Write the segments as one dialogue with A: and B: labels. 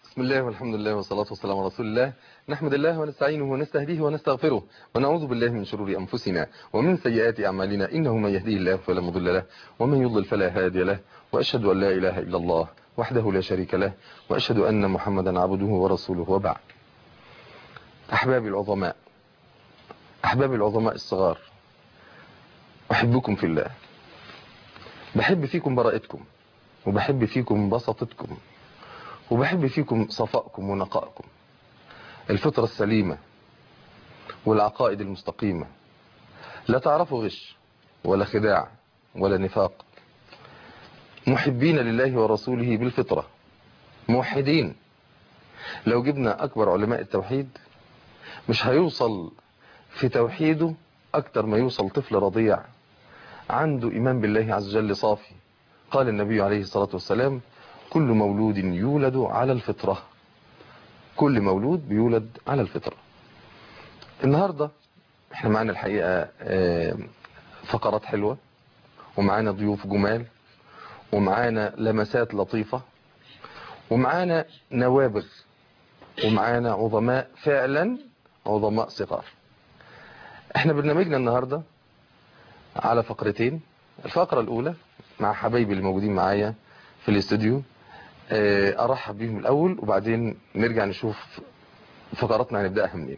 A: بسم الله والحمد لله والصلاة والسلام على رسول الله نحمد الله ونستعينه ونستهديه ونستغفره ونعوذ بالله من شرور أنفسنا ومن سيئات أعمالنا إنه من يهديه الله فلا مضل له ومن يضلل فلا هادي له وأشهد أن لا إله إلا الله وحده لا شريك له وأشهد أن محمدا عبده ورسوله وبعد أحبابي العظماء أحبابي العظماء الصغار أحبكم في الله بحب فيكم براءتكم وبحب فيكم بسطتكم وبحب فيكم صفائكم ونقائكم الفطرة السليمة والعقائد المستقيمة لا تعرفوا غش ولا خداع ولا نفاق محبين لله ورسوله بالفطرة موحدين لو جبنا أكبر علماء التوحيد مش هيوصل في توحيده أكتر ما يوصل طفل رضيع عنده إيمان بالله عز وجل صافي قال النبي عليه الصلاة والسلام كل مولود يولد على الفطرة كل مولود بيولد على الفطرة النهاردة احنا معانا الحقيقة فقرات حلوة ومعانا ضيوف جمال ومعانا لمسات لطيفة ومعانا نوابغ ومعانا عظماء فعلا عظماء صغار احنا برنامجنا النهاردة على فقرتين الفقرة الاولى مع حبايبي اللي موجودين معايا في الاستوديو ارحب بيهم الاول وبعدين نرجع نشوف فقراتنا هنبداها منين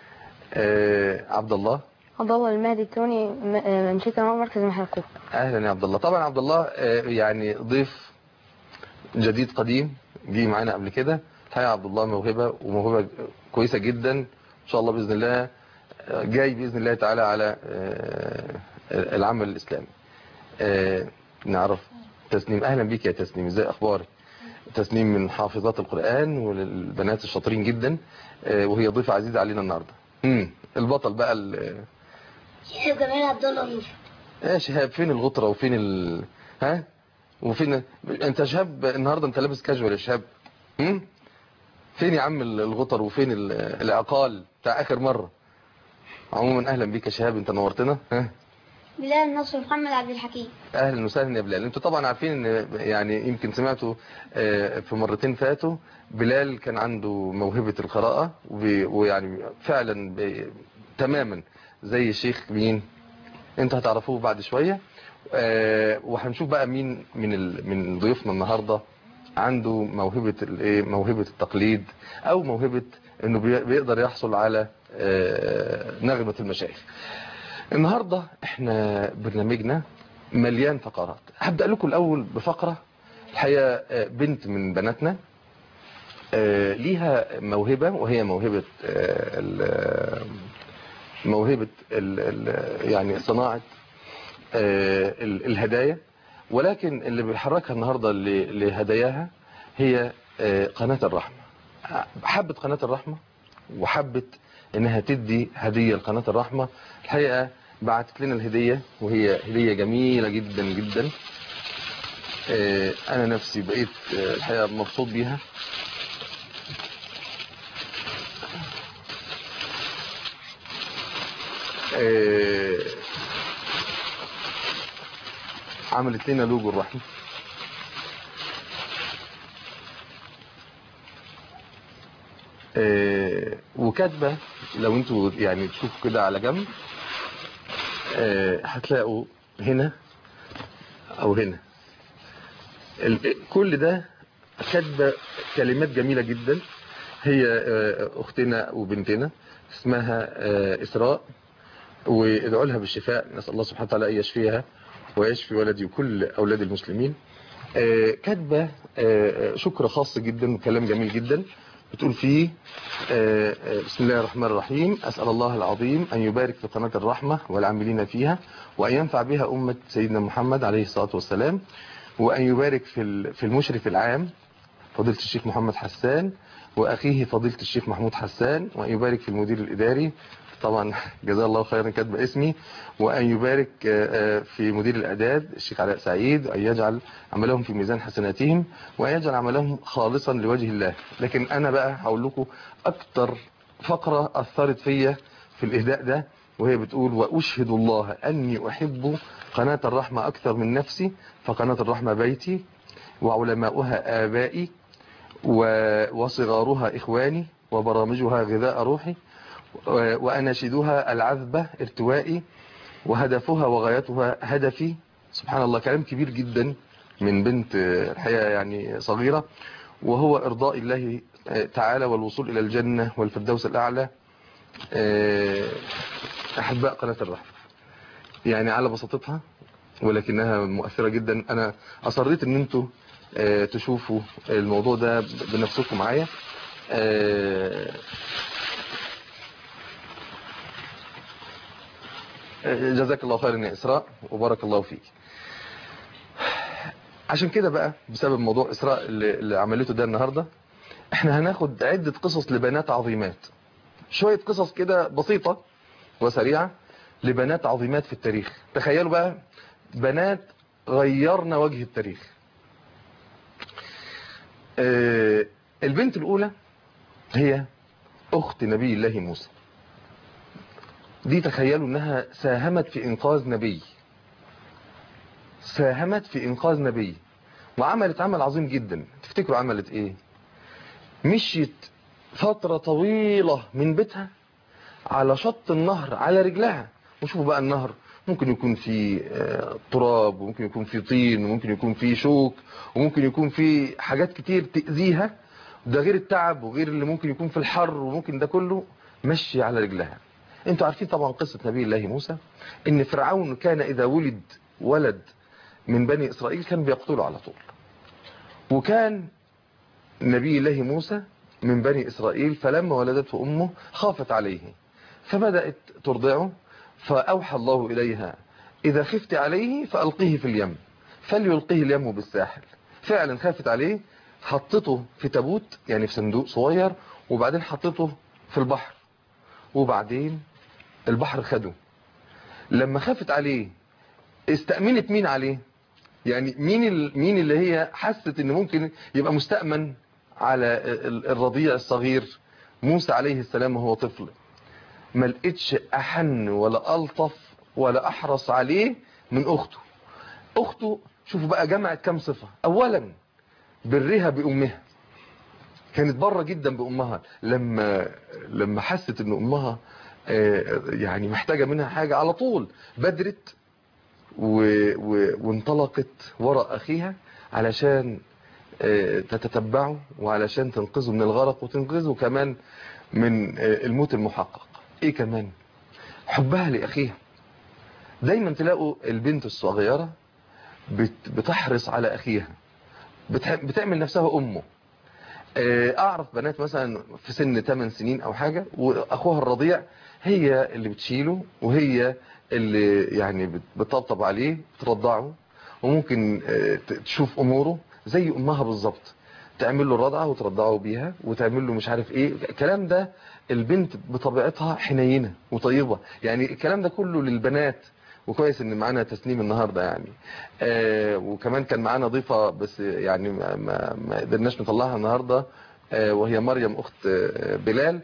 A: عبد الله
B: عبد الله المهدي التوني مشيت امام مركز محرقوق
A: اهلا يا عبد الله طبعا عبد الله يعني ضيف جديد قديم جه معانا قبل كده الحقيقه عبد الله موهبه وموهبه كويسه جدا ان شاء الله باذن الله جاي باذن الله تعالى على العمل الاسلامي نعرف تسنيم اهلا بيك يا تسنيم ازاي اخبارك تسنيم من حافظات القرآن والبنات الشاطرين جدا وهي ضيفة عزيزة علينا النهاردة امم البطل بقى ال
C: شهاب جمال عبد الله نور
A: يا شهاب فين الغطرة وفين ال ها وفين انت شهاب النهاردة انت لابس كاجوال يا شهاب امم فين يا عم الغطر وفين العقال بتاع اخر مرة عموما اهلا بيك يا شهاب انت نورتنا ها
C: بلال نصر محمد عبد الحكيم
A: اهلا وسهلا يا بلال انتوا طبعا عارفين ان يعني يمكن سمعتوا في مرتين فاتوا بلال كان عنده موهبة القراءة ويعني فعلا تماما زي الشيخ مين انتوا هتعرفوه بعد شوية وهنشوف بقى مين من من ضيوفنا النهاردة عنده موهبة الايه موهبة التقليد او موهبة انه بيقدر يحصل على نغمة المشايخ النهاردة احنا برنامجنا مليان فقرات هبدأ لكم الأول بفقرة الحقيقة بنت من بناتنا ليها موهبة وهي موهبة موهبة يعني صناعة الهدايا ولكن اللي بيحركها النهاردة لهداياها هي قناة الرحمة حبت قناة الرحمة وحبت انها تدي هدية لقناة الرحمة الحقيقة بعتت لنا الهدية وهي هدية جميلة جدا جدا انا نفسي بقيت الحقيقة مبسوط بيها عملت لنا لوجو الرحمة وكاتبة لو انتوا يعني تشوفوا كده على جنب هتلاقوا هنا او هنا كل ده كاتبة كلمات جميلة جدا هي اختنا وبنتنا اسمها اسراء وادعوا لها بالشفاء نسال الله سبحانه وتعالى ان يشفيها ويشفي ولدي وكل اولاد المسلمين كاتبة شكر خاص جدا وكلام جميل جدا بتقول فيه بسم الله الرحمن الرحيم أسأل الله العظيم أن يبارك في قناة الرحمة والعاملين فيها وأن ينفع بها أمة سيدنا محمد عليه الصلاة والسلام وأن يبارك في في المشرف العام فضيلة الشيخ محمد حسان وأخيه فضيلة الشيخ محمود حسان وأن يبارك في المدير الإداري طبعا جزاه الله خيرا كاتب اسمي وأن يبارك في مدير الإعداد الشيخ علاء سعيد أن يجعل عملهم في ميزان حسناتهم وأن يجعل عملهم خالصا لوجه الله لكن أنا بقى هقول لكم أكتر فقرة أثرت فيا في الإهداء ده وهي بتقول وأشهد الله أني أحب قناة الرحمة أكثر من نفسي فقناة الرحمة بيتي وعلماؤها آبائي و- وصغارها إخواني وبرامجها غذاء روحي و- وأناشدها العذبة ارتوائي وهدفها وغايتها هدفي سبحان الله كلام كبير جدا من بنت آه، الحقيقة يعني صغيرة وهو إرضاء الله آه، تعالى والوصول إلى الجنة والفردوس الأعلى آه، أحباء قناة الرحمة يعني على بساطتها ولكنها مؤثرة جدا أنا أصريت أن أنتوا آه، تشوفوا الموضوع ده بنفسكم معايا آه، جزاك الله خيرا يا إسراء وبارك الله فيك عشان كده بقى بسبب موضوع إسراء اللي, اللي عملته ده النهاردة احنا هناخد عدة قصص لبنات عظيمات شوية قصص كده بسيطة وسريعة لبنات عظيمات في التاريخ تخيلوا بقى بنات غيرنا وجه التاريخ آه، البنت الأولى هي أخت نبي الله موسى دي تخيلوا انها ساهمت في انقاذ نبي ساهمت في انقاذ نبي وعملت عمل عظيم جدا تفتكروا عملت ايه مشيت فترة طويلة من بيتها على شط النهر على رجلها وشوفوا بقى النهر ممكن يكون فيه آه، تراب وممكن يكون فيه طين وممكن يكون فيه شوك وممكن يكون فيه حاجات كتير تأذيها ده غير التعب وغير اللي ممكن يكون في الحر وممكن ده كله مشي على رجلها انتوا عارفين طبعا قصة نبي الله موسى ان فرعون كان اذا ولد ولد من بني اسرائيل كان بيقتله على طول وكان نبي الله موسى من بني اسرائيل فلما ولدته امه خافت عليه فبدأت ترضعه فاوحى الله اليها اذا خفت عليه فالقيه في اليم فليلقيه اليم بالساحل فعلا خافت عليه حطته في تابوت يعني في صندوق صغير وبعدين حطته في البحر وبعدين البحر خده لما خافت عليه استأمنت مين عليه يعني مين ال- مين اللي هي حست ان ممكن يبقى مستأمن على ال- الرضيع الصغير موسى عليه السلام وهو طفل ما لقيتش احن ولا الطف ولا احرص عليه من اخته اخته شوفوا بقى جمعت كام صفة اولا برها بامها كانت بره جدا بامها لما لما حست ان امها آه، يعني محتاجة منها حاجة على طول بدرت و... و... وانطلقت وراء اخيها علشان آه، تتتبعه وعلشان تنقذه من الغرق وتنقذه كمان من آه، الموت المحقق ايه كمان حبها لاخيها دايما تلاقوا البنت الصغيرة بت... بتحرص على اخيها بتح... بتعمل نفسها امه آه، اعرف بنات مثلا في سن 8 سنين او حاجة واخوها الرضيع هي اللي بتشيله وهي اللي يعني بت- بتطبطب عليه ترضعه وممكن آه، ت- تشوف اموره زي امها بالظبط تعمل له الرضعه وترضعه بيها وتعمل له مش عارف ايه الكلام ده البنت بطبيعتها حنينه وطيبه يعني الكلام ده كله للبنات وكويس ان معانا تسنيم النهارده يعني آه وكمان كان معانا ضيفه بس يعني ما, ما, ما قدرناش نطلعها النهارده آه وهي مريم اخت آه بلال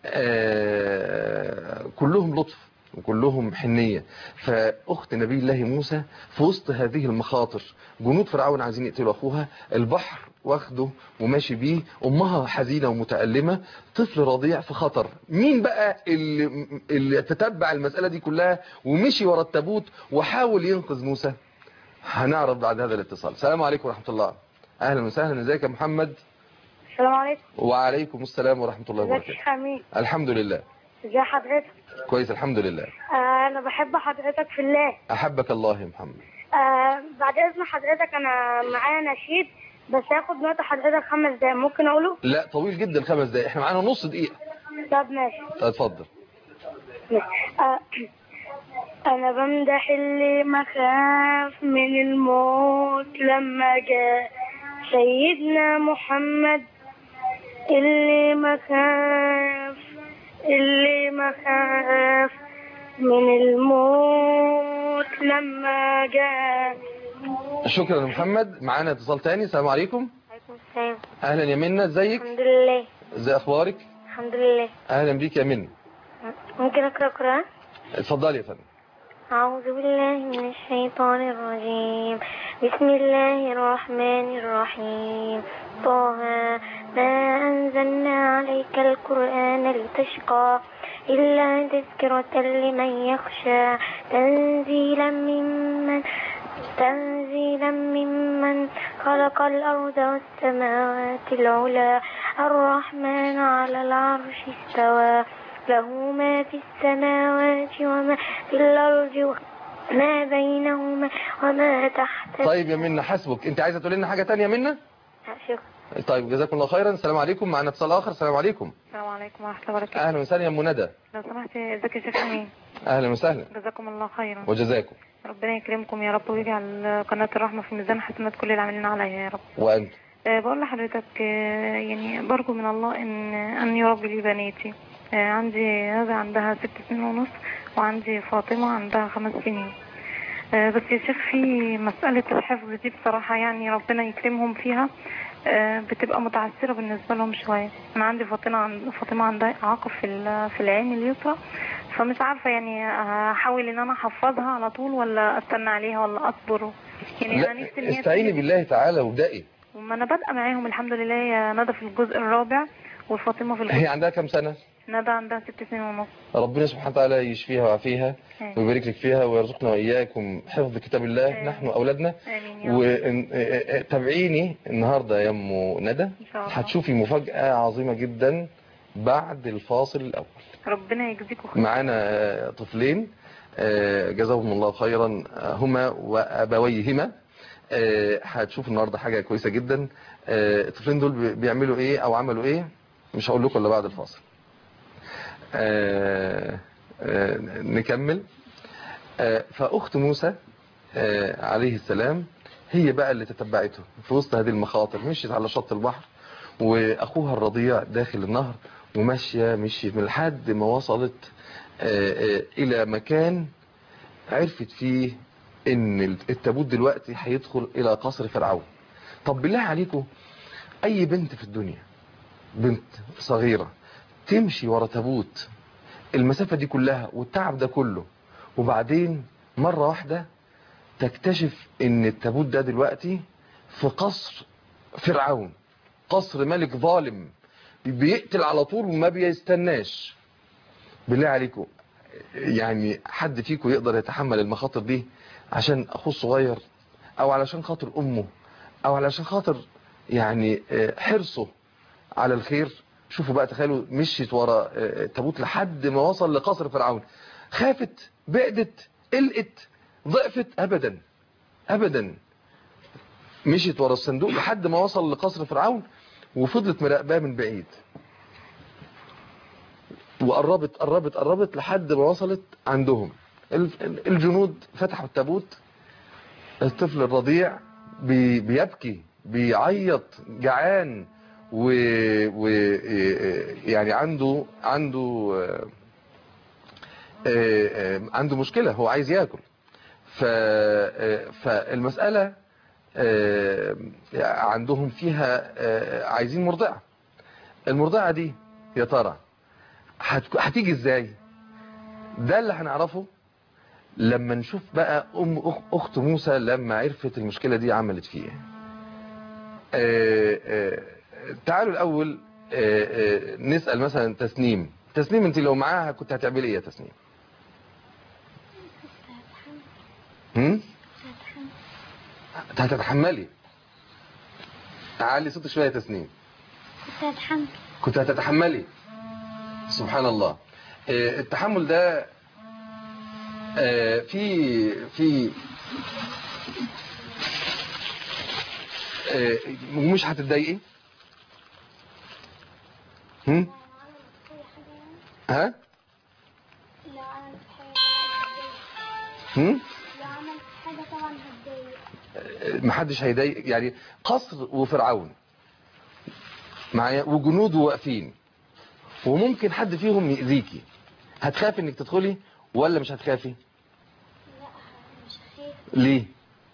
A: آه كلهم لطف وكلهم حنية فأخت نبي الله موسى في وسط هذه المخاطر جنود فرعون عايزين يقتلوا أخوها البحر واخده وماشي بيه أمها حزينة ومتألمة طفل رضيع في خطر مين بقى اللي, اللي تتبع المسألة دي كلها ومشي ورا التابوت وحاول ينقذ موسى هنعرف بعد هذا الاتصال السلام عليكم ورحمة الله أهلا وسهلا ازيك يا محمد
B: السلام عليكم
A: وعليكم السلام ورحمة الله
B: ازيك يا
A: وبركاته
B: شيخ امين
A: الحمد لله
B: ازي حضرتك
A: كويس الحمد لله
B: آه انا بحب حضرتك في الله
A: أحبك الله يا محمد
B: آه بعد اذن حضرتك انا معايا نشيد بس هاخد وقت حضرتك خمس دقايق ممكن اقوله
A: لا طويل جدا خمس دقايق احنا معانا نص دقيقة
B: طب ماشي
A: اتفضل
B: آه، أنا بمدح اللي ما خاف من الموت لما جاء سيدنا محمد اللي ما خاف اللي ما خاف من الموت لما جاء
A: شكرا يا محمد معانا اتصال تاني السلام عليكم
B: عليكم السلام
A: اهلا يا منى ازيك
B: الحمد لله
A: ازي اخبارك
B: الحمد لله
A: اهلا بيك يا منى
B: ممكن أقرأ قرآن؟
A: اتفضلي يا فندم
B: أعوذ بالله من الشيطان الرجيم بسم الله الرحمن الرحيم طه ما أنزلنا عليك القرآن لتشقى إلا تذكرة لمن يخشى تنزيلا ممن تنزيلا ممن خلق الأرض والسماوات العلى الرحمن على العرش استوى له ما في السماوات وما في الأرض وما بينهما وما تحت
A: طيب يا منى حسبك انت عايزه تقول لنا حاجه تانية منى
B: شكرا
A: طيب جزاكم الله خيرا السلام عليكم معنا اتصال اخر السلام عليكم
D: السلام عليكم ورحمة الله وبركاته
A: اهلا وسهلا يا ام ندى
D: لو سمحت ازيك يا شيخ امين
A: اهلا وسهلا
D: جزاكم الله خيرا
A: وجزاكم
D: ربنا يكرمكم يا رب ويجعل قناة الرحمة في ميزان حسنات كل العاملين عليها يا رب
A: وانت
D: أه بقول لحضرتك أه يعني برجو من الله ان ان يربي لي بناتي أه عندي هذا عندها ست سنين ونص وعندي فاطمة عندها خمس سنين أه بس يا شيخ في مسألة الحفظ دي بصراحة يعني ربنا يكرمهم فيها أه بتبقى متعسرة بالنسبة لهم شوية أنا عندي فاطمة عند فاطمة عندها إعاقة في ال- في العين اليسرى فمش عارفة يعني هحاول إن أنا أحفظها على طول ولا أستنى عليها ولا أصبر يعني أنا
A: لا
D: نفسي إن هي
A: استعيني
D: تيجي-
A: بالله تعالى وابدأي
D: وما انا بادئه معاهم الحمد لله يا ندى في الجزء الرابع وفاطمه في
A: هي
D: الجزء
A: عندها كام سنة
D: ندى عندها ست سنين ونص
A: ربنا سبحانه وتعالى يشفيها ويعافيها
D: آمين.
A: ويبارك لك فيها ويرزقنا وإياكم حفظ كتاب الله
D: آمين.
A: نحن وأولادنا
D: امين يا رب
A: وتابعيني النهاردة يا أم ندى
D: ان شاء الله
A: هتشوفي مفاجأة عظيمة جدا بعد الفاصل الأول
D: ربنا يجزيكم خير
A: معانا آه، طفلين آه، جزاهم الله خيرا آه، هما وأبويهما آه، هتشوف النهاردة حاجة كويسة جدا آه، الطفلين دول بي- بيعملوا ايه او عملوا ايه مش هقول لكم الا بعد الفاصل آه، آه، نكمل آه، فأخت موسى آه، عليه السلام هي بقى اللي تتبعته في وسط هذه المخاطر مشيت على شط البحر وأخوها الرضيع داخل النهر وماشية مشيت من لحد ما وصلت آه، آه، إلى مكان عرفت فيه إن التابوت دلوقتي هيدخل إلى قصر فرعون طب بالله عليكم أي بنت في الدنيا بنت صغيرة تمشي ورا تابوت المسافة دي كلها والتعب ده كله وبعدين مرة واحدة تكتشف ان التابوت ده دلوقتي في قصر فرعون قصر ملك ظالم بيقتل على طول وما بيستناش بالله عليكم يعني حد فيكم يقدر يتحمل المخاطر دي عشان اخوه الصغير او علشان خاطر امه او علشان خاطر يعني آه، حرصه على الخير شوفوا بقى تخيلوا مشيت ورا آه، التابوت لحد ما وصل لقصر فرعون خافت بعدت قلقت ضعفت ابدا ابدا مشيت ورا الصندوق لحد ما وصل لقصر فرعون وفضلت مراقباه من بعيد وقربت قربت قربت لحد ما وصلت عندهم ال- الجنود فتحوا التابوت الطفل الرضيع بي بيبكي بيعيط جعان و, و يعني عنده عنده آه، آه، آه، عنده مشكلة هو عايز ياكل ف آه، فالمسألة آه، عندهم فيها آه، عايزين مرضعة المرضعة دي يا ترى هت- هتيجي ازاي ده اللي هنعرفه لما نشوف بقى ام أخ- اخت موسى لما عرفت المشكلة دي عملت فيه ايه آه، آه، تعالوا الاول آه، آه، نسأل مثلا تسنيم تسنيم انت لو معاها كنت هتعملي ايه يا تسنيم هم؟ هتتحملي تعالي صوتك شوية يا تسنيم
C: كنت هتحمل
A: كنت هتتحملي سبحان الله آه، التحمل ده آه، في في آه، ومش هتتضايقي هم؟ ها
C: لو عملت حاجة
A: هم؟
C: لو عملت حاجة طبعا هتضايق
A: محدش هيضايق يعني قصر وفرعون معايا وجنوده واقفين وممكن حد فيهم يأذيكي هتخافي انك تدخلي ولا مش هتخافي
C: لا مش خايف
A: ليه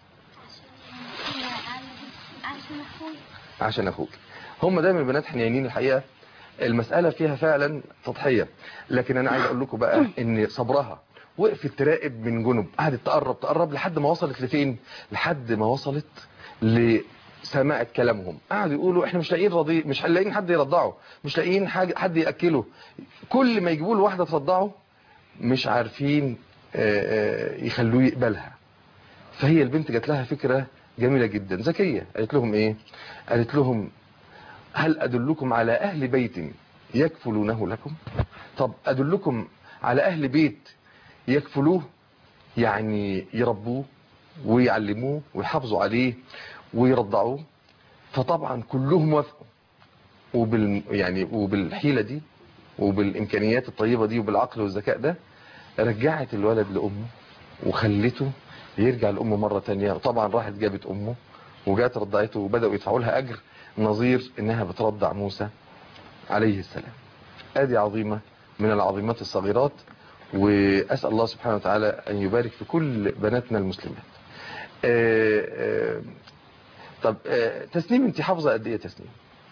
C: عشان عشان اخوي
A: عشان اخوك هم دايما البنات حنينين الحقيقة المسألة فيها فعلا تضحية لكن انا عايز اقول لكم بقى ان صبرها وقفت تراقب من جنب قعدت تقرب تقرب لحد ما وصلت لفين لحد ما وصلت ل سماعة كلامهم قعدوا يقولوا احنا مش لاقيين رضي مش لاقيين حد يرضعه مش لاقيين حاجة حد ياكله كل ما يجيبوا له واحده ترضعه مش عارفين آه، آه، يخلوه يقبلها فهي البنت جات لها فكرة جميلة جدا ذكية قالت لهم ايه قالت لهم هل ادلكم على اهل بيت يكفلونه لكم طب ادلكم على اهل بيت يكفلوه يعني يربوه ويعلموه ويحافظوا عليه ويرضعوه فطبعا كلهم وافقوا وبال يعني وبالحيلة دي وبالامكانيات الطيبة دي وبالعقل والذكاء ده رجعت الولد لامه وخلته يرجع لامه مرة تانية طبعا راحت جابت امه وجات رضعته وبدأوا يدفعوا لها اجر نظير انها بترضع موسى عليه السلام ادي عظيمة من العظيمات الصغيرات واسأل الله سبحانه وتعالى ان يبارك في كل بناتنا المسلمات آه، آه، طب آه، تسنيم انت حافظة قد ايه تسنيم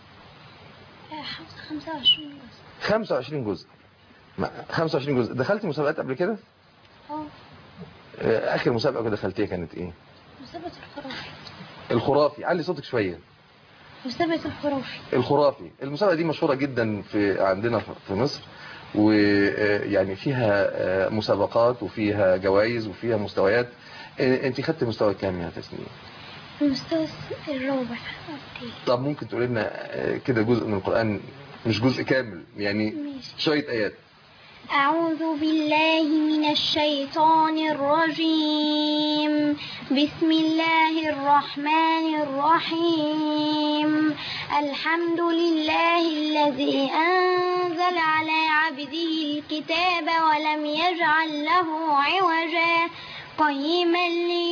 C: حافظ 25 جزء
A: 25 جزء ما- 25 جزء دخلتي مسابقات قبل كده
C: اه
A: آه، اخر مسابقة دخلتيها كانت ايه
C: مسابقة الخرافي
A: الخرافي علي صوتك شوية
C: مسابقة الخرافي
A: الخرافي المسابقة دي مشهورة جدا في عندنا في مصر ويعني فيها آه، مسابقات وفيها جوائز وفيها مستويات آه، انت خدت مستوى كام يا تسنيم
C: المستوى الرابع أوكي.
A: طب ممكن تقول لنا آه، كده جزء من القرآن مش جزء كامل يعني
C: ماشي
A: شوية آيات
C: أعوذ بالله من الشيطان الرجيم بسم الله الرحمن الرحيم الحمد لله الذي أنزل على عبده الكتاب ولم يجعل له عوجا قيما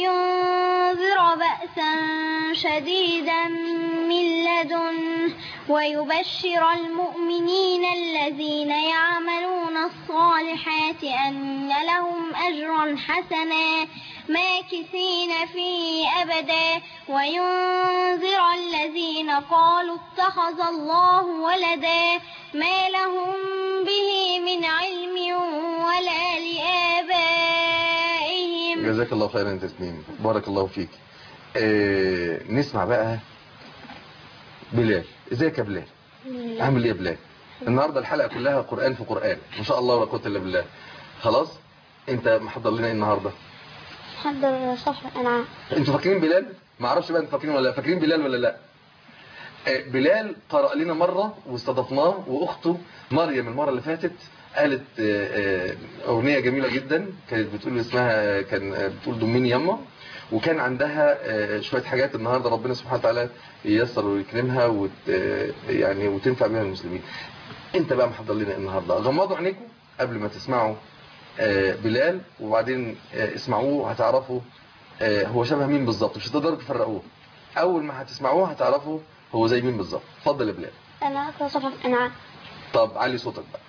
C: لينذر بأسا شديدا من لدنه ويبشر المؤمنين الذين يعملون الصالحات أن لهم أجرا حسنا ماكثين فيه أبدا وينذر الذين قالوا اتخذ الله ولدا ما لهم به من علم ولا لآبائهم
A: جزاك الله خيرا يا تسنيم بارك الله فيك آه، نسمع بقى بلال ازيك يا بلال عامل ايه يا بلال النهارده الحلقه كلها قران في قران ما شاء الله ولا قوه الا بالله خلاص انت محضر لنا ايه النهارده
C: حضر صفر أنعام
A: انتوا فاكرين بلال ما اعرفش بقى انتوا فاكرين ولا لا فاكرين بلال ولا لا آه، بلال قرأ لنا مرة واستضفناه واخته مريم المرة اللي فاتت قالت آه، آه، اغنية جميلة جدا كانت بتقول اسمها كان آه، بتقول ضمني يما وكان عندها آه، شوية حاجات النهاردة ربنا سبحانه وتعالى ييسر ويكرمها وت آه، يعني وتنفع بها المسلمين انت بقى محضر لنا إيه النهاردة غمضوا عينيكم قبل ما تسمعوا آه، بلال وبعدين آه، اسمعوه هتعرفوا آه، هو شبه مين بالظبط مش هتقدروا تفرقوه اول ما هتسمعوه هتعرفوا هو زي مين بالظبط اتفضل يا بلال
C: أنا أقرأ صفر أنعام
A: طب علي صوتك بقى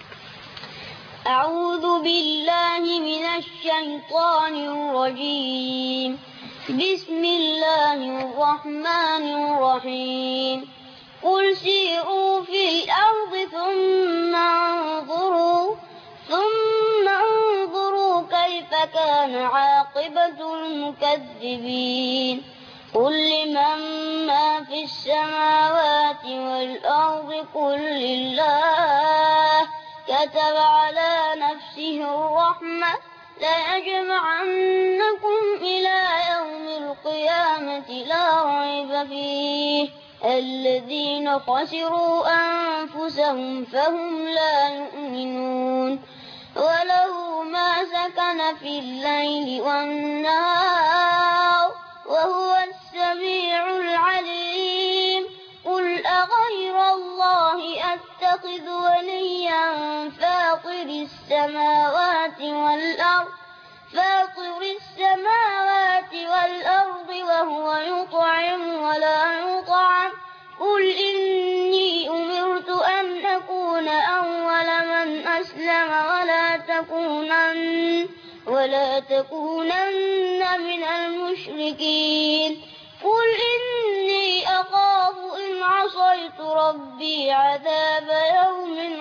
C: أعوذ بالله من الشيطان الرجيم بسم الله الرحمن الرحيم قل سيروا في الأرض ثم انظروا ثم انظروا كيف كان عاقبة المكذبين قل لمن ما في السماوات والأرض قل لله كتب على نفسه الرحمة ليجمعنكم إلى يوم القيامة لا ريب فيه الذين خسروا أنفسهم فهم لا يؤمنون وله ما سكن في الليل والنهار وهو السميع العليم قل أغير الله أتخذ وليا فاطر السماوات والأرض فاطر السماوات والأرض وهو يطعم ولا يطعم قل إني أمرت أن أكون أول من أسلم ولا تكونن ولا تكونن من المشركين قل إني أخاف إن عصيت ربي عذاب يوم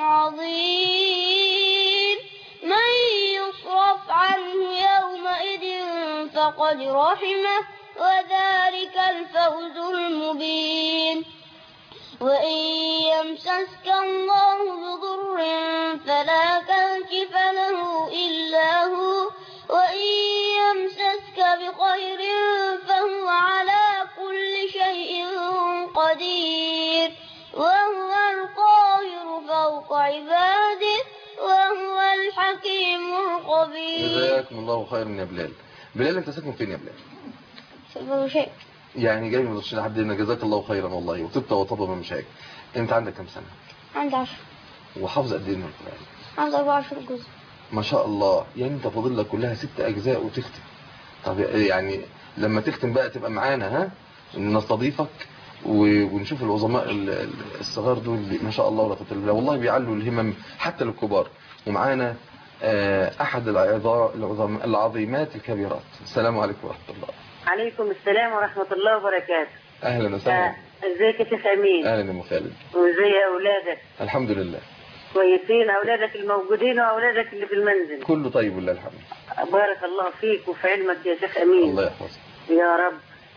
C: عظيم من يصرف عنه يومئذ فقد رحمه وذلك ذلك الفوز المبين وإن يمسسك الله بضر فلا كاشف له إلا هو وإن يمسسك بخير فهو على كل شيء قدير وهو القاهر فوق عباده وهو الحكيم الخبير
A: جزاكم الله خيرا يا بلال بلال انت ساكن فين يا بلال
C: سبب شيء
A: يعني جاي من الشيخ عبد الله جزاك الله خيرا والله وطبت وطب من مشاكل انت عندك كام سنه
C: عندي عشر
A: وحافظ قد ايه من القران
C: عندي أربعة عشر جزء
A: ما شاء الله يعني انت فاضل لك كلها ست اجزاء وتختم طب يعني لما تختم بقى تبقى معانا ها نستضيفك و- ونشوف العظماء ال- ال- الصغار دول اللي ما شاء الله ولا قوه الا بالله والله بيعلوا الهمم حتى للكبار ومعانا آه، احد العظا- العظم العظيمات الكبيرات السلام عليكم ورحمه الله
E: عليكم السلام ورحمة الله وبركاته
A: اهلا وسهلا
E: ازيك يا شيخ امين
A: اهلا يا ام خالد
E: وازي اولادك
A: الحمد لله
E: كويسين اولادك الموجودين واولادك اللي في المنزل
A: كله طيب ولله الحمد
E: بارك الله فيك وفي علمك يا شيخ امين
A: الله يحفظك
E: يا رب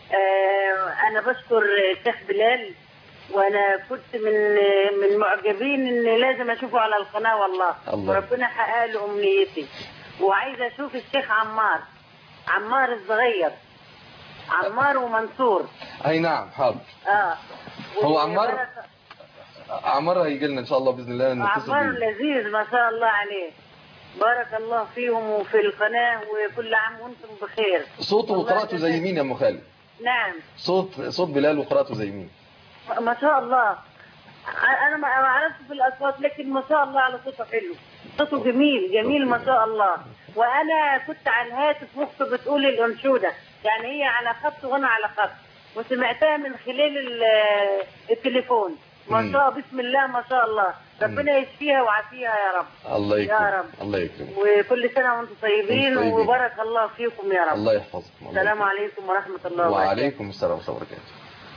E: آه انا بشكر الشيخ بلال وانا كنت من من معجبين ان لازم اشوفه على القناه والله
A: الله.
E: وربنا حقق له امنيتي وعايزه اشوف الشيخ عمار عمار الصغير عمار ومنصور
A: اي نعم حاضر
E: اه
A: هو عمار؟
E: وبارك-
A: عمار هيجي لنا ان شاء الله باذن الله نتصل
E: عمار
A: بيه
E: لذيذ ما شاء الله عليه بارك الله فيهم وفي القناة وكل عام وانتم بخير
A: صوته
E: والله
A: وقراءته زي
E: جزاك-
A: مين يا ام خالد
E: نعم
A: صوت صوت بلال وقراءته زي مين
E: ما شاء الله انا ما ما اعرفش في الاصوات لكن ما شاء الله على صوته حلو صوته جميل جميل ما شاء الله وانا كنت على الهاتف واخته بتقول الانشوده يعني هي على خط وانا على خط وسمعتها من خلال ال- التليفون ما
A: مم.
E: شاء بسم الله ما شاء الله ربنا يشفيها ويعافيها يا رب
A: الله
E: يا
A: يكرمك
E: رب.
A: الله يكرمك
E: وكل سنه وانتم طيبين
A: طيبين.
E: وبارك الله فيكم يا رب
A: الله يحفظكم الله
E: السلام
A: يكرمك.
E: عليكم ورحمه الله وبركاته
A: وعليكم السلام ورحمه الله وبركاته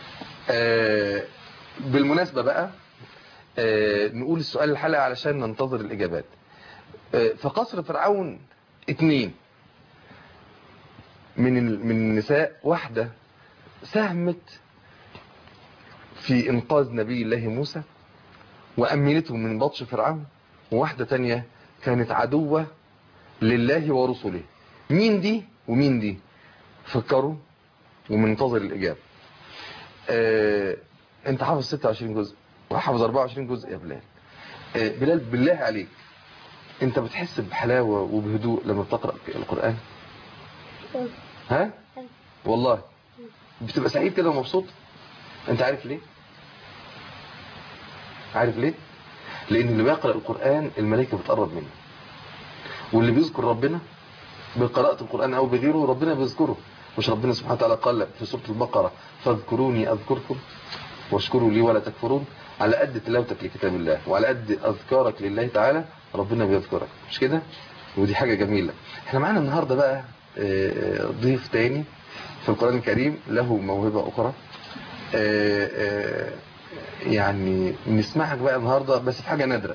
A: آه بالمناسبه بقى آه نقول السؤال الحلقه علشان ننتظر الاجابات آه في قصر فرعون اتنين من ال- من النساء واحده ساهمت في انقاذ نبي الله موسى وامنته من بطش فرعون وواحده تانية كانت عدوه لله ورسله مين دي ومين دي فكروا ومنتظر الإجابة آه، أنت حافظ 26 جزء وحافظ 24 جزء يا بلال آه، بلال بالله عليك أنت بتحس بحلاوة وبهدوء لما بتقرأ القرآن ها والله بتبقى سعيد كده ومبسوط أنت عارف ليه عارف ليه لأن اللي بيقرأ القرآن الملائكة بتقرب منه واللي بيذكر ربنا بقراءة القرآن أو بغيره ربنا بيذكره مش ربنا سبحانه وتعالى قال في سورة البقرة فاذكروني أذكركم واشكروا لي ولا تكفرون على قد تلاوتك لكتاب الله وعلى قد أذكارك لله تعالى ربنا بيذكرك مش كده ودي حاجة جميلة احنا معانا النهاردة بقى آه، ضيف تاني في القرآن الكريم له موهبة أخرى آه، آه، يعني نسمعك بقى النهاردة بس في حاجة نادرة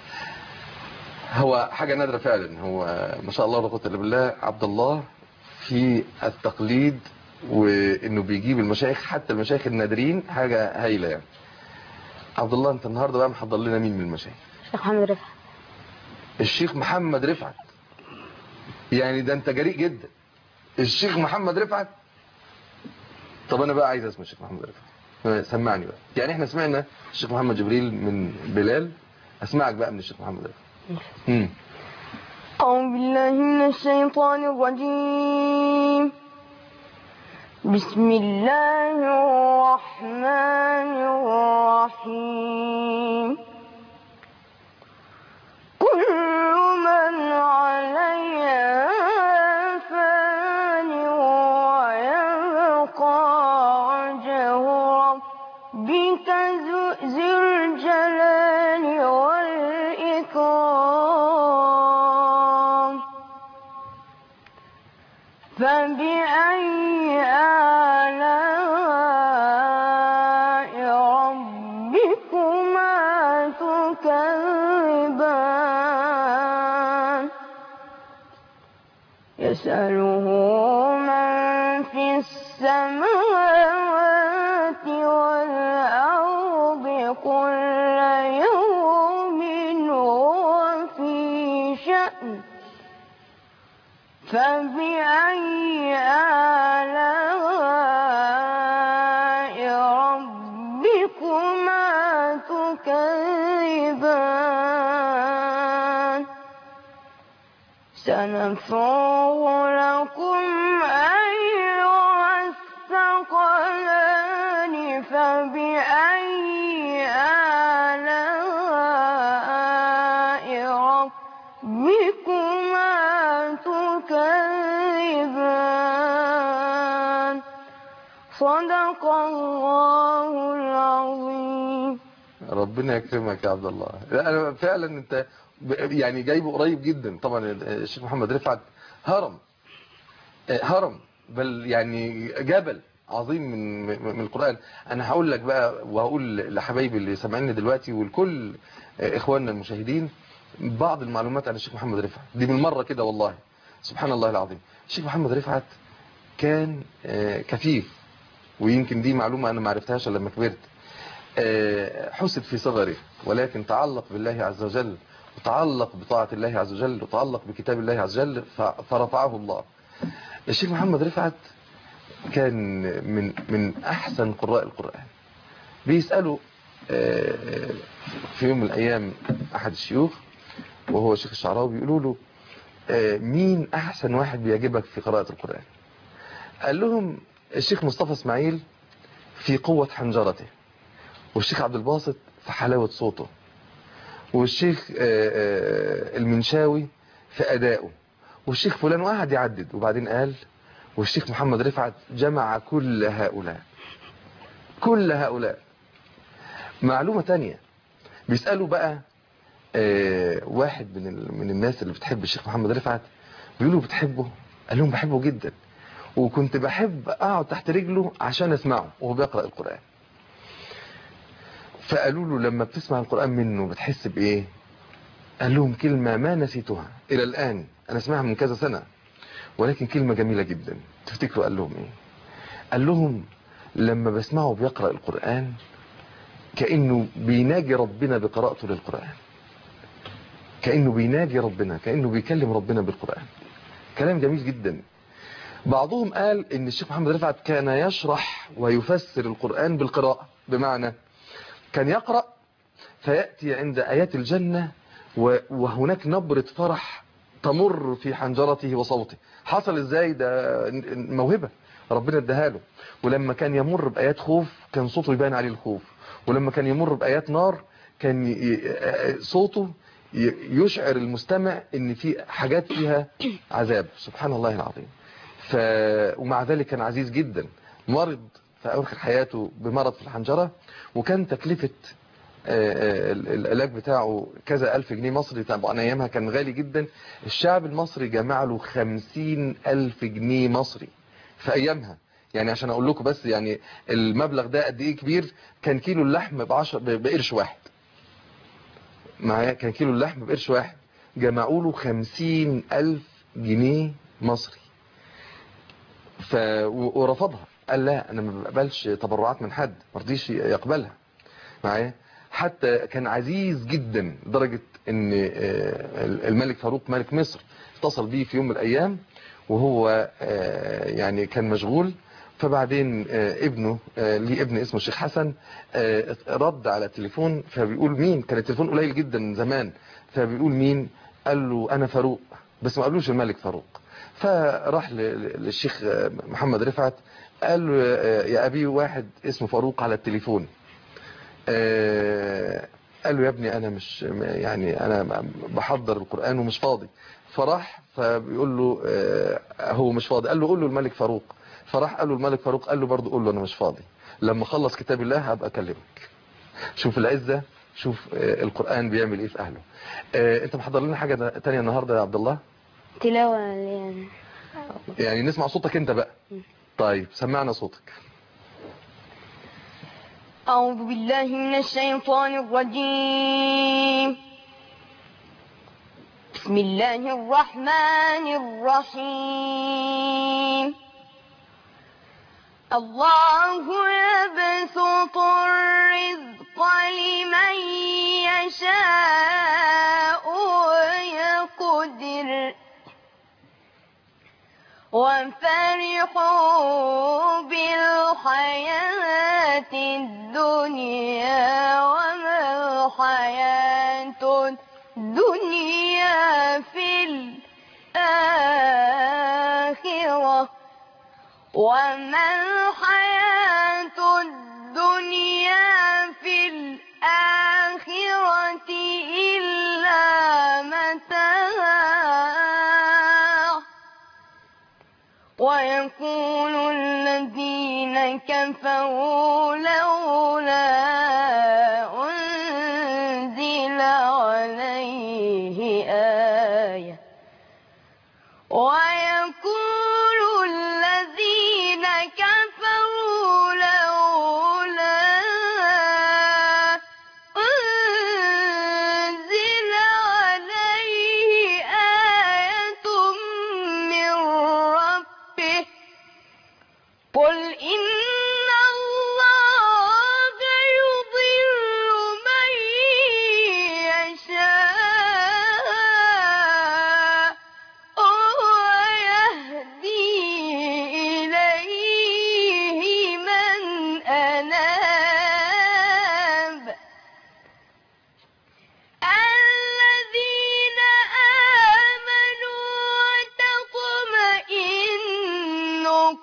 A: هو حاجة نادرة فعلا هو ما شاء الله لا قوه الا بالله عبد الله في التقليد وانه بيجيب المشايخ حتى المشايخ النادرين حاجة هايلة يعني عبد الله انت النهاردة بقى محضر لنا مين من المشايخ
C: شيخ محمد رفعت
A: الشيخ محمد رفعت يعني ده انت جريء جدا الشيخ محمد رفعت طب انا بقى عايز اسمع الشيخ محمد رفعت سمعني بقى يعني احنا سمعنا الشيخ محمد جبريل من بلال اسمعك بقى من الشيخ محمد رفعت امم
C: أعوذ بالله من الشيطان الرجيم بسم الله الرحمن الرحيم كل من عليها فان ويبقى وجه ربك ذو ذي الجلال والإكرام فبأي آلاء ربكما تكذبان يسأله من في
F: السماوات والأرض كل يوم هو في شأن فبأي آلاء ربكما تكذبان سنفرغ لكم أيها الثقلان فبأي آلاء ربكما تكذبان صدق الله العظيم
A: ربنا يكرمك يا عبد الله لا، انا فعلا انت ب- يعني جايبه قريب جدا طبعا الشيخ محمد رفعت هرم آه، هرم بل يعني جبل عظيم من من القرآن انا هقول لك بقى وهقول لحبايبي اللي سامعيني دلوقتي ولكل آه، اخواننا المشاهدين بعض المعلومات عن الشيخ محمد رفعت دي بالمرة كده والله سبحان الله العظيم الشيخ محمد رفعت كان آه، كفيف ويمكن دي معلومة انا ما عرفتهاش إلا لما كبرت آه، حسد في صغره ولكن تعلق بالله عز وجل وتعلق بطاعة الله عز وجل وتعلق بكتاب الله عز وجل ف- فرفعه الله الشيخ محمد رفعت كان من من أحسن قراء القرآن بيسألوا آه، في يوم من الأيام أحد الشيوخ وهو الشيخ الشعراوي بيقولوا له آه، مين أحسن واحد بيعجبك في قراءة القرآن قال لهم الشيخ مصطفى اسماعيل في قوة حنجرته والشيخ عبد الباسط في حلاوة صوته والشيخ آه، آه، المنشاوي في أدائه والشيخ فلان وقعد يعدد وبعدين قال والشيخ محمد رفعت جمع كل هؤلاء كل هؤلاء معلومة تانية بيسألوا بقى آه، واحد من ال- من الناس اللي بتحب الشيخ محمد رفعت بيقولوا بتحبه قال لهم بحبه جدا وكنت بحب اقعد تحت رجله عشان اسمعه وهو بيقرأ القرآن فقالوا له لما بتسمع القرآن منه بتحس بإيه قال لهم كلمة ما نسيتها إلى الآن أنا اسمعها من كذا سنة ولكن كلمة جميلة جدا تفتكروا قال لهم إيه قال لهم لما بسمعه بيقرأ القرآن كأنه بيناجي ربنا بقراءته للقرآن كأنه بيناجي ربنا كأنه بيكلم ربنا بالقرآن كلام جميل جدا بعضهم قال ان الشيخ محمد رفعت كان يشرح ويفسر القرآن بالقراءة بمعنى كان يقرأ فيأتي عند آيات الجنة و- وهناك نبرة فرح تمر في حنجرته وصوته حصل ازاي ده موهبة ربنا اداها له ولما كان يمر بآيات خوف كان صوته يبان عليه الخوف ولما كان يمر بآيات نار كان ي- ي- صوته ي- يشعر المستمع ان في حاجات فيها عذاب سبحان الله العظيم ف... ومع ذلك كان عزيز جدا مرض في أواخر حياته بمرض في الحنجرة وكان تكلفة آه، آه، العلاج بتاعه كذا ألف جنيه مصري طبعا أيامها كان غالي جدا الشعب المصري جمع له خمسين ألف جنيه مصري في أيامها يعني عشان أقول لكم بس يعني المبلغ ده قد إيه كبير كان كيلو اللحم بعشر ب- بقرش واحد معايا كان كيلو اللحم بقرش واحد جمعوا له خمسين ألف جنيه مصري ف... و- ورفضها قال لا انا ما بقبلش تبرعات من حد ما رضيش يقبلها معايا حتى كان عزيز جدا لدرجة ان آه، الملك فاروق ملك مصر اتصل بيه في يوم من الايام وهو آه، يعني كان مشغول فبعدين آه، ابنه آه، ليه ابن اسمه الشيخ حسن آه، رد على التليفون فبيقول مين كان التليفون قليل جدا زمان فبيقول مين قال له انا فاروق بس ما قالوش الملك فاروق فراح ل- ل- للشيخ آه، محمد رفعت قال له آه، يا ابي واحد اسمه فاروق على التليفون آه، قال له يا ابني انا مش يعني انا بحضر القرآن ومش فاضي فراح فبيقول له آه، هو مش فاضي قال له قول له الملك فاروق فراح قال له الملك فاروق قال له برضه قول له انا مش فاضي لما خلص كتاب الله هبقى اكلمك شوف العزة شوف آه، القرآن بيعمل ايه في اهله آه، انت محضر لنا حاجة تانية النهاردة يا عبد الله
F: تلاوة يعني
A: يعني نسمع صوتك انت بقى طيب سمعنا صوتك
F: أعوذ بالله من الشيطان الرجيم بسم الله الرحمن الرحيم الله يبسط الرزق لمن يشاء ويقدر وفرحوا بالحياة الدنيا وما الحياة الدنيا في الآخرة وما الحياة الدنيا في الآخرة إلا متاع ويقول الذين كفروا لولا أنزل عليه آية ويقول الذين كفروا لولا أنزل عليه آية من ربه قل إن الله يضل من يشاء ويهدي إليه من أناب الذين آمنوا وتطمئن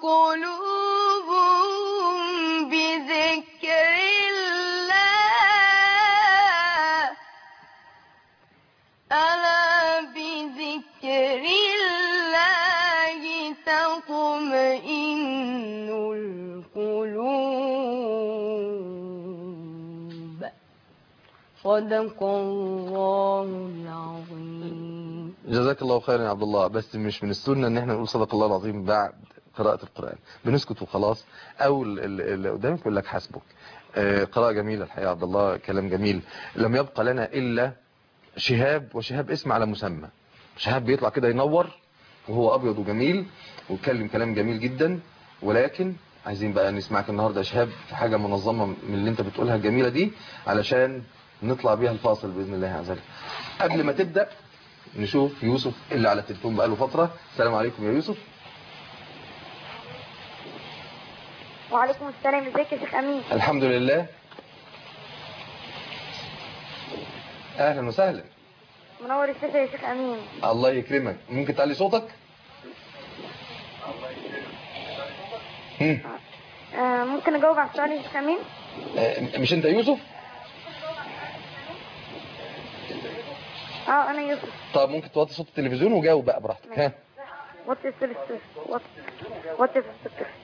F: قلوبهم بذكر الله ألا بذكر الله تطمئن القلوب صدق الله العظيم
A: جزاك الله خيرا يا عبد الله بس مش من السنة ان احنا نقول صدق الله العظيم بعد قراءة القرآن بنسكت وخلاص او ال- ال- اللي قدامك يقول لك حسبك آه، قراءة جميلة الحقيقة يا عبد الله كلام جميل لم يبقى لنا الا شهاب وشهاب اسم على مسمى شهاب بيطلع كده ينور وهو ابيض وجميل ويتكلم كلام جميل جدا ولكن عايزين بقى نسمعك النهارده يا شهاب في حاجه منظمه من اللي انت بتقولها الجميله دي علشان نطلع بيها الفاصل باذن الله عز وجل قبل ما تبدا نشوف يوسف اللي على التليفون بقاله فتره السلام عليكم يا يوسف
B: وعليكم السلام ازيك يا شيخ امين
A: الحمد لله اهلا وسهلا
B: منور الشاشه يا شيخ امين
A: الله يكرمك ممكن تعلي صوتك هم.
B: آه ممكن اجاوب على السؤال يا شيخ امين
A: آه، مش انت يوسف
B: اه انا يوسف
A: طب ممكن توطي صوت التلفزيون وجاوب بقى براحتك ها
B: وات از وات وات از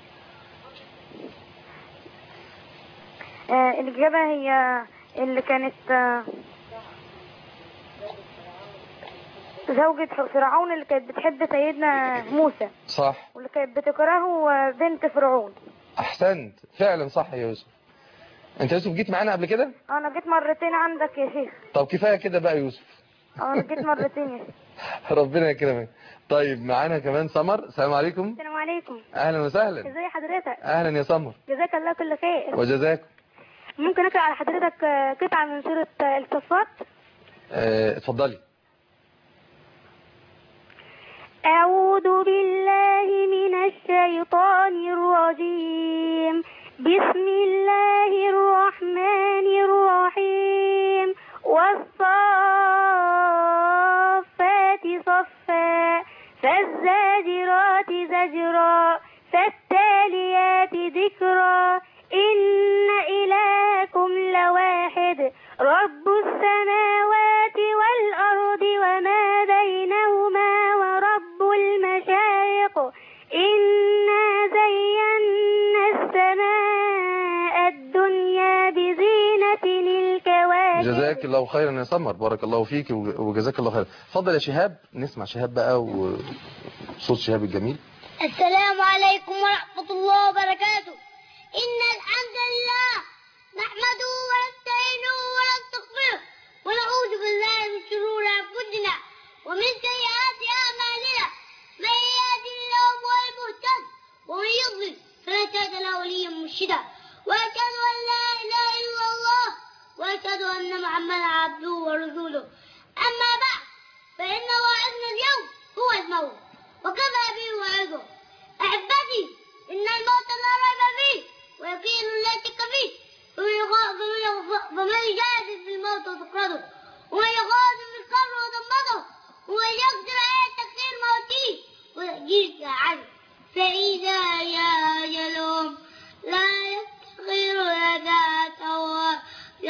B: آه الإجابة هي اللي كانت آه زوجة فرعون اللي كانت بتحب سيدنا موسى
A: صح
B: واللي كانت بتكرهه آه، بنت فرعون
A: احسنت فعلا صح يا يوسف انت يا يوسف جيت معانا قبل كده
B: آه، انا جيت مرتين عندك يا شيخ
A: طب كفايه كده بقى يا يوسف
B: اه انا جيت مرتين يا شيخ
A: ربنا يكرمك طيب معانا كمان سمر السلام عليكم
B: السلام عليكم
A: اهلا وسهلا
B: ازي حضرتك
A: اهلا يا سمر
B: جزاك الله كل خير
A: وجزاكم
B: ممكن اقرا على حضرتك آه، قطعة من سورة آه، الصفات
A: آه، اتفضلي
B: أعوذ بالله من الشيطان الرجيم بسم الله الرحمن الرحيم والصافات صفا فالزاجرات زجرا فالتاليات ذكرا إن إلهكم لواحد رب السماوات والأرض وما بينهما ورب المشارق إنا زينا السماء الدنيا بزينة الكواكب
A: جزاك الله خيرا يا سمر بارك الله فيك وج- وجزاك الله خيرا اتفضل يا شهاب نسمع شهاب بقى وصوت شهاب الجميل
C: السلام عليكم ورحمة الله وبركاته إن الحمد لله نحمده ونستعينه ونستغفره ونعوذ بالله من شرور أنفسنا ومن سيئات أعمالنا من يهده الله فهو المهتد ومن يضلل فلا تهتد له أن محمدا عبده ورسوله أما بعد فإن واعظنا اليوم هو الموت وكفى به واعظه أحبتي إن الموت لا ريب فيه ويقين لا شك فيه فمن يغا- فمن يغ- فمن يجادل في الموت وسكرته ومن يغادر في القبر وضمته ومن يقدر على تكفير موته ويجير عنه فإذا جاء أجلهم لا يستخير ذاته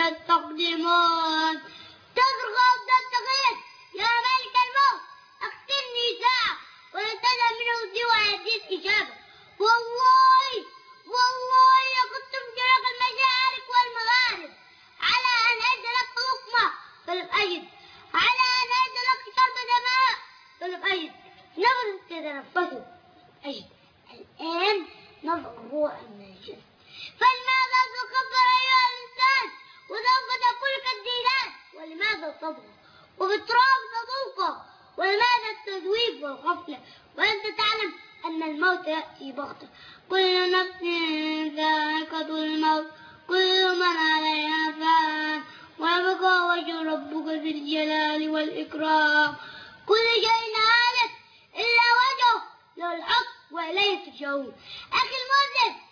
C: يستقدمون تفرغ التغيير يا ملك الموت اقتلني ساعة وينتهى منه سوى هذه الإجابة والله والله لقد تمتلك المشاعر والمغارب على أن أجد لك لقمة فلم أجد على أن أجد لك شرب دماء فلم أجد نفس تتنفسه أجد الآن نضع النجس فلماذا تكبر أيها الإنسان وسوف تقول كالدينان ولماذا تضغط وبالتراب تذوقه ولماذا التذويب والغفلة وأنت تعلم أن الموت يأتي بغتة كل نفس ذائقة الموت كل من عليها فان ويبقى وجه ربك ذي الجلال والإكرام كل شيء هالك إلا وجهه له الحق وإليه ترجعون أخي المسلم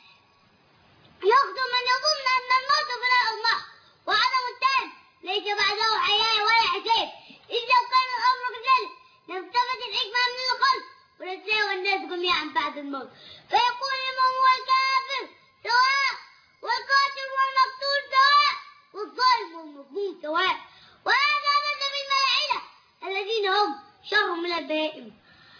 C: يخدم من يظن أن الموت فلا الله وعدم التام ليس بعده حياة ولا حساب إذ لو كان الأمر كذلك لامتفت الحكمة من القلب ولتساوى الناس جميعا بعد الموت فيقول لمن هو الكافر سواء والقاتل والمقتول سواء والظالم والمظلوم سواء وهذا مثل الملائكة الذين هم شر من البهائم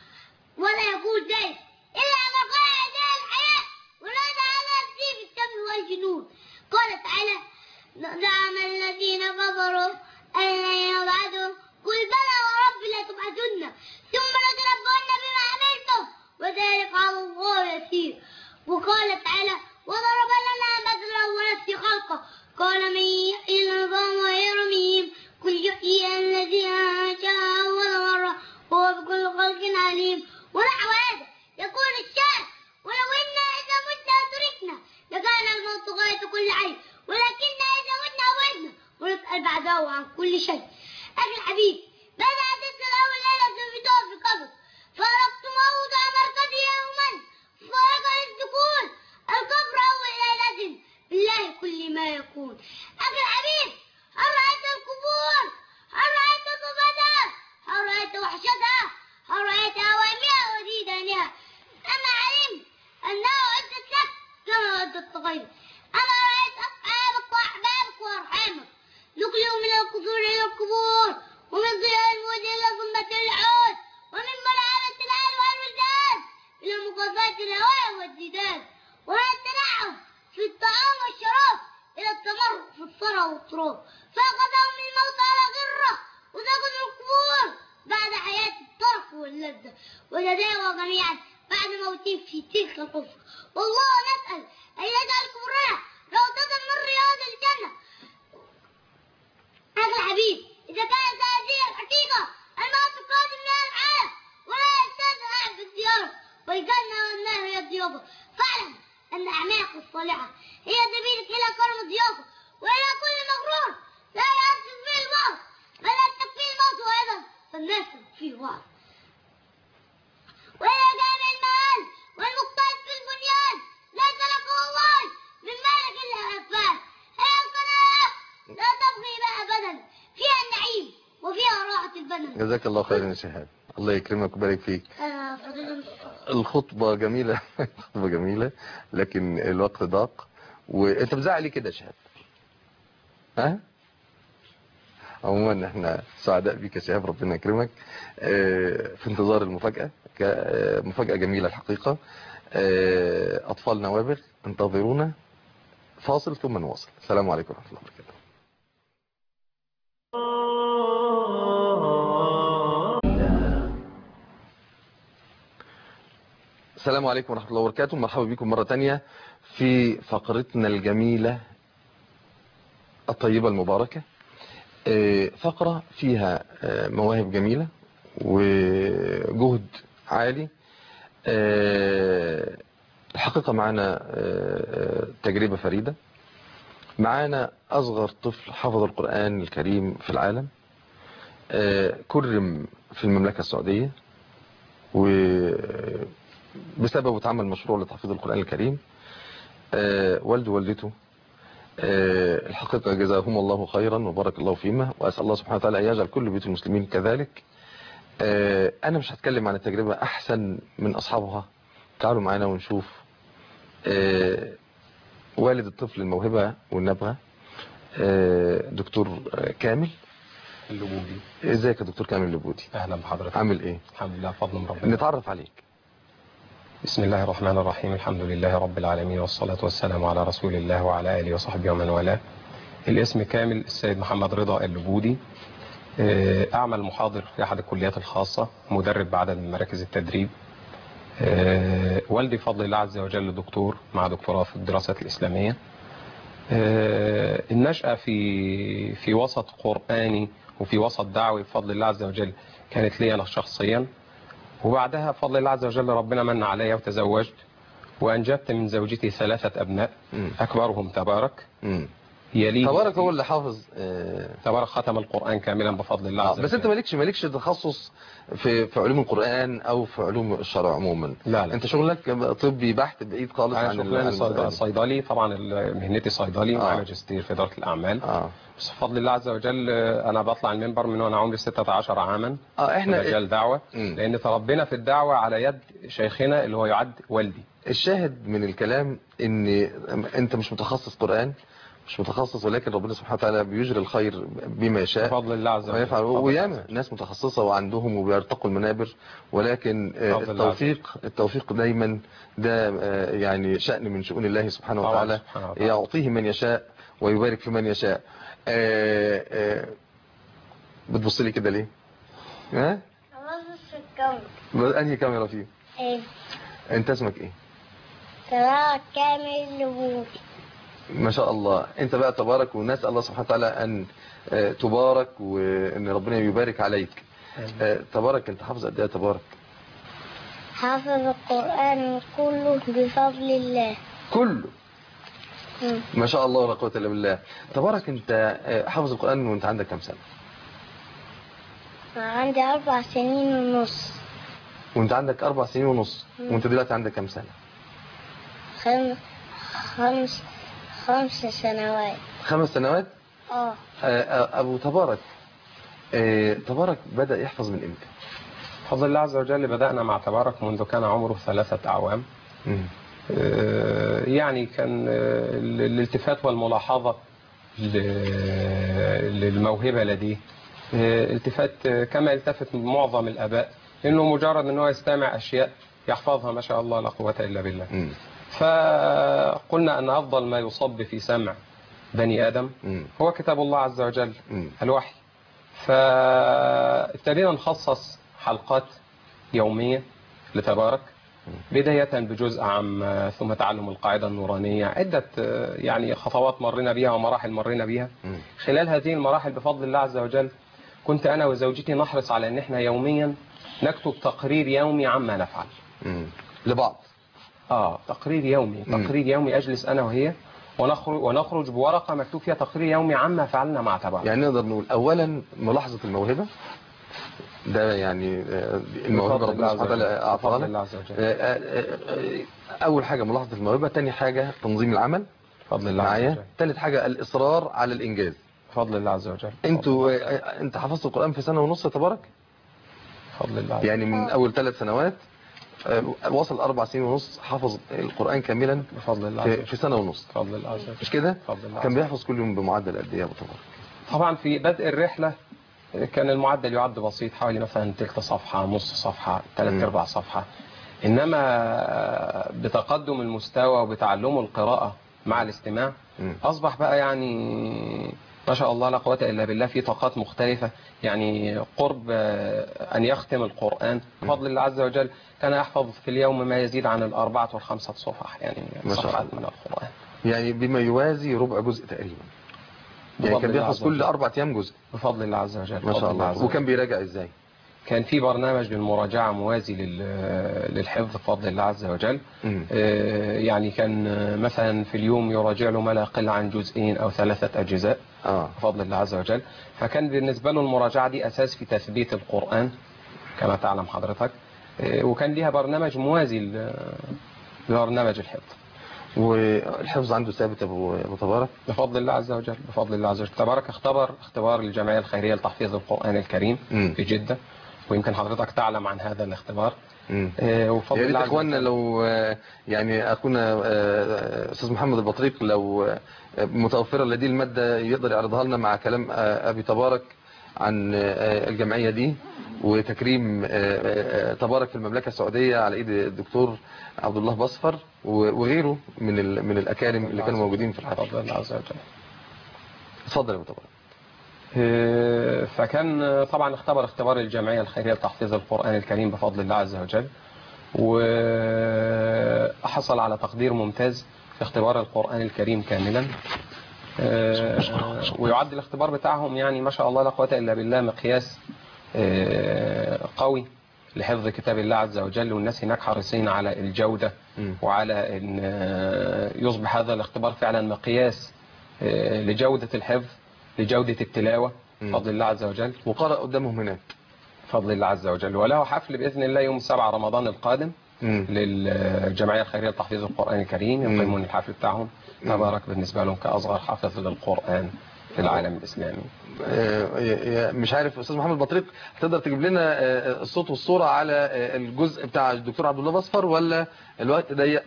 C: ولا يقول ذلك إلا مقاعد الحياة ونادى على نفسه بالسم والجنون قال تعالى زعم الذين كفروا أن لن يبعثوا قل بلى ورب لتبعثن ثم لتنبؤن بما عملتم وذلك على الله يسير وقال تعالى وضرب لنا مثلا ونفسي خلقه قال من يحيي العظام وهي رميم قل يحيي الذي أنشأها أول مرة وهو بكل خلق عليم ونحو هذا يقول الشاعر ولو إنا إذا متنا تركنا لكان الموت غاية كل عين ولكن إذا متنا ولدنا ونسأل بعده عن كل شيء أخي الحبيب بدأت السلام ليلة في دور في قبر فرقت موضع مركزي يوما فرق الدخول القبر أول ليلة بالله كل ما يكون أخي الحبيب هل رأيت القبور هل رأيت صفتها هل رأيت وحشتها هل رأيت أوامرها وديدانها أما علمت أنها عدت لك كما عدت غيرك أما رأيت أصحابك وأحبابك وأرحامك نقلوا من القصور إلى القبور ومن ضياء الموت إلى ظلمة العود ومن ملعبة الأهل والولدان إلى مقاطعة الهواء والديدان ومن التنعم في الطعام والشراب إلى التمرق في الثرى والتراب فأخذهم الموت على غرة وسكنوا القبور بعد حياة الطرف واللذة وتداوى جميعا بعد موتهم في تلك الحفرة والله نسأل أن يجعل قبورنا روضة من رياض الجنة أخي الحبيب إذا كانت هذه الحقيقة الموت القادم من العالم ولا يحتاج أحد في الزيارة والجنة والنار هي الضيافة فاعلم أن أعماق الصالحة هي سبيلك إلى كرم الضيافة وإلى كل مغرور لا يعزز فيه الموت بل يتك فيه الموت أيضا فالناس فيه وعد وإلى جامع المال والمقتصد في البنيان ليس لك والله من مالك إلا الأكفان هي القناة لا تبغي بها أبدا فيها النعيم وفيها راحة البدن
A: جزاك الله خيرا يا شهاب الله يكرمك ويبارك فيك
C: أنا فضيلة
A: الخطبة جميلة خطبة جميلة لكن الوقت ضاق وانت بتزعل ليه كده يا شهاب ها عموما احنا سعداء بيك يا شهاب ربنا يكرمك اه، في انتظار المفاجأة ك- اه، مفاجأة جميلة الحقيقة اه، اطفال نوابغ انتظرونا فاصل ثم نواصل السلام عليكم ورحمة الله وبركاته السلام عليكم ورحمة الله وبركاته مرحبا بكم مرة تانية في فقرتنا الجميلة الطيبة المباركة آه، فقرة فيها آه، مواهب جميلة وجهد عالي آه، الحقيقة معنا آه، آه، تجربة فريدة معانا أصغر طفل حفظ القرآن الكريم في العالم آه، كرم في المملكة السعودية وبسببه اتعمل مشروع لتحفيظ القرآن الكريم آه، والده ووالدته آه، الحقيقة جزاهم الله خيرا وبارك الله فيما وأسأل الله سبحانه وتعالى أن يجعل كل بيوت المسلمين كذلك آه، أنا مش هتكلم عن التجربة أحسن من أصحابها تعالوا معانا ونشوف آه، والد الطفل الموهبة والنبغة آه، دكتور آه، كامل
G: اللبوبي
A: ازيك يا دكتور كامل اللبودي
G: اهلا بحضرتك
A: عامل ايه
G: الحمد لله فضل من ربنا
A: نتعرف عليك
G: بسم الله الرحمن الرحيم الحمد لله رب العالمين والصلاة والسلام على رسول الله وعلى آله وصحبه ومن والاه الاسم كامل السيد محمد رضا اللبودي آه، أعمل محاضر في أحد الكليات الخاصة مدرب بعدد من مراكز التدريب آه، والدي بفضل الله عز وجل دكتور مع دكتوراه في الدراسات الإسلامية آه، النشأة في في وسط قرآني وفي وسط دعوي بفضل الله عز وجل كانت لي أنا شخصيا وبعدها بفضل الله عز وجل ربنا من علي وتزوجت وأنجبت من زوجتي ثلاثة أبناء
A: مم.
G: أكبرهم تبارك
A: مم.
G: يليه
A: تبارك هو اللي حافظ آه،
G: تبارك ختم القرآن كاملا بفضل الله
A: آه،
G: عز وجل
A: بس انت مالكش مالكش تخصص في في علوم القرآن او في علوم الشرع عموما
G: لا لا
A: انت شغلك طبي بحت بعيد خالص
G: أنا
A: عن ال-
G: شغلاني
A: عن
G: صيد-
A: ال-
G: صيدلي طبعا ال- مهنتي صيدلي
A: آه.
G: ومعايا ماجستير في إدارة الأعمال
A: اه
G: بس بفضل الله عز وجل آه، أنا بطلع المنبر من وأنا عمري 16 عاما
A: اه
G: في
A: احنا
G: مجال دعوة
A: مم.
G: لأن تربينا في الدعوة على يد شيخنا اللي هو يعد والدي
A: الشاهد من الكلام ان انت مش متخصص قرآن مش متخصص ولكن ربنا سبحانه وتعالى بيجري الخير بما يشاء
G: بفضل الله عز وجل
A: ويفعل
G: بفضل الله
A: وياما ناس متخصصة وعندهم وبيرتقوا المنابر ولكن آه،
G: بفضل الله عز
A: التوفيق التوفيق دايما ده آه، يعني شأن من شؤون الله سبحانه
G: طبعا
A: وتعالى
G: سبحانه وتعالى.
A: يعطيه من يشاء ويبارك في من يشاء آه، آه، بتبص لي كده ليه ها
C: بص الكاميرا
A: انهي كاميرا فيه
C: ايه
A: انت اسمك ايه
C: تبارك كامل لبوبي
A: ما شاء الله انت بقى تبارك ونسأل الله سبحانه وتعالى ان آه، تبارك وان ربنا يبارك عليك آه، تبارك انت حافظ قد ايه يا تبارك
C: حافظ القرآن كله بفضل الله
A: كله
C: مم.
A: ما شاء الله ولا قوه الا بالله تبارك انت آه، حافظ القران وانت عندك كام سنه
C: عندي أربع سنين ونص
A: وانت عندك اربع سنين ونص
C: مم.
A: وانت دلوقتي عندك كام سنه
C: خم... خمس خمس سنوات
A: خمس سنوات
C: اه
A: آه، آه، ابو تبارك آه، تبارك بدا يحفظ من امتى
G: بفضل الله عز وجل بدأنا مع تبارك منذ كان عمره ثلاثة أعوام
A: مم.
G: آه، يعني كان آه، ال- الالتفات والملاحظة ل- للموهبة لديه آه، التفات آه، كما التفت معظم الآباء إنه مجرد إنه يستمع أشياء يحفظها ما شاء الله لا قوة إلا بالله
A: مم.
G: فقلنا أن أفضل ما يصب في سمع بني آدم
A: مم.
G: هو كتاب الله عز وجل
A: مم.
G: الوحي فابتدينا نخصص حلقات يومية لتبارك بداية بجزء عام ثم تعلم القاعدة النورانية عدة آه، يعني خطوات مرينا بها ومراحل مرينا بها
A: مم.
G: خلال هذه المراحل بفضل الله عز وجل كنت أنا وزوجتي نحرص على أن احنا يوميا نكتب تقرير يومي عما نفعل
A: مم. لبعض
G: آه تقرير يومي
A: مم.
G: تقرير يومي أجلس أنا وهي ونخرج, ونخرج بورقة مكتوب فيها تقرير يومي عما فعلنا مع تبارك
A: يعني نقدر نقول اولا ملاحظه الموهبه ده يعني آه، الموهبه
G: بفضل الله
A: ربنا
G: عز
A: سبحانه وتعالى
G: وجل.
A: اعطاها
G: بفضل
A: لك
G: الله عز وجل
A: آه، آه، آه، اول حاجه ملاحظه الموهبه تاني حاجه تنظيم العمل
G: بفضل الله عز
A: معايا
G: وجل
A: تالت حاجه الاصرار على الانجاز
G: بفضل الله عز وجل
A: انتوا آه، انت حفظت القران في سنه ونص يا تبارك
G: بفضل الله عز
A: يعني من اول ثلاث سنوات آه، وصل اربع سنين ونص حفظ القران كاملا
G: بفضل الله عز
A: في,
G: وجل
A: في سنه ونص
G: بفضل الله عز وجل
A: مش كده
G: بفضل الله
A: كان
G: عز وجل.
A: بيحفظ كل يوم بمعدل قد ايه يا ابو تبارك
G: طبعا في بدء الرحلة كان المعدل يعد بسيط حوالي مثلا تلت صفحة نص صفحة
A: مم.
G: ثلاث ارباع صفحة انما بتقدم المستوى وبتعلمه القراءة مع الاستماع
A: مم.
G: اصبح بقى يعني ما شاء الله لا قوة الا بالله في طاقات مختلفة يعني قرب آه، ان يختم القرآن بفضل الله عز وجل كان يحفظ في اليوم ما يزيد عن الاربعة والخمسة صفح يعني
A: ما شاء
G: صفحات
A: الله.
G: من القرآن
A: يعني بما يوازي ربع جزء تقريبا يعني
G: بفضل
A: كان
G: الله
A: بيحفظ
G: عز
A: كل
G: وجل.
A: اربع ايام جزء
G: بفضل الله عز وجل
A: ما شاء
G: بفضل
A: الله
G: عز
A: وكان
G: وجل.
A: بيراجع ازاي
G: كان في برنامج للمراجعة موازي لل- للحفظ بفضل الله عز وجل
A: مم.
G: آه، يعني كان آه، مثلا في اليوم يراجع له ما لا يقل عن جزئين أو ثلاثة أجزاء
A: اه
G: بفضل الله عز وجل فكان بالنسبة له المراجعة دي أساس في تثبيت القرآن كما تعلم حضرتك آه، وكان ليها برنامج موازي ل- لبرنامج الحفظ
A: والحفظ عنده ثابت ابو ابو تبارك
G: بفضل الله عز وجل بفضل الله عز وجل تبارك اختبر اختبار الجمعية الخيرية لتحفيظ القرآن الكريم
A: مم.
G: في جدة ويمكن حضرتك تعلم عن هذا الاختبار
A: مم.
G: آه، وبفضل
A: يا ريت
G: الله عز
A: اخواننا
G: وجل-
A: لو آه، يعني اخونا آه، استاذ محمد البطريق لو آه، متوفره لديه الماده يقدر يعرضها لنا مع كلام آه، ابي تبارك عن آه، الجمعيه دي وتكريم آه، آه، تبارك في المملكه السعوديه على ايد الدكتور عبد الله بصفر و- وغيره من ال- من الاكارم اللي كانوا موجودين في
G: بفضل
A: الحفل
G: الله عز وجل
A: اتفضل يا ابو تبارك
G: آه، فكان آه، طبعا اختبر اختبار الجمعية الخيرية لتحفيظ القرآن الكريم بفضل الله عز وجل وحصل على تقدير ممتاز في اختبار القرآن الكريم كاملا آه، ويعد الاختبار بتاعهم يعني ما شاء الله لا قوة إلا بالله مقياس آه، قوي لحفظ كتاب الله عز وجل والناس هناك حريصين على الجودة
A: مم.
G: وعلى أن آه، يصبح هذا الاختبار فعلا مقياس آه، لجودة الحفظ لجودة التلاوة
A: مم.
G: بفضل الله عز وجل
A: وقرأ قدامهم هناك
G: بفضل الله عز وجل وله حفل بإذن الله يوم 7 رمضان القادم
A: مم.
G: للجمعية الخيرية لتحفيظ القرآن الكريم
A: مم.
G: يقيمون الحفل بتاعهم
A: مم.
G: تبارك بالنسبة لهم كأصغر حافظ للقرآن في العالم الإسلامي
A: آه، يا- مش عارف استاذ محمد بطريق هتقدر تجيب لنا آه، الصوت والصورة على آه، الجزء بتاع الدكتور عبد الله بصفر ولا الوقت ضيق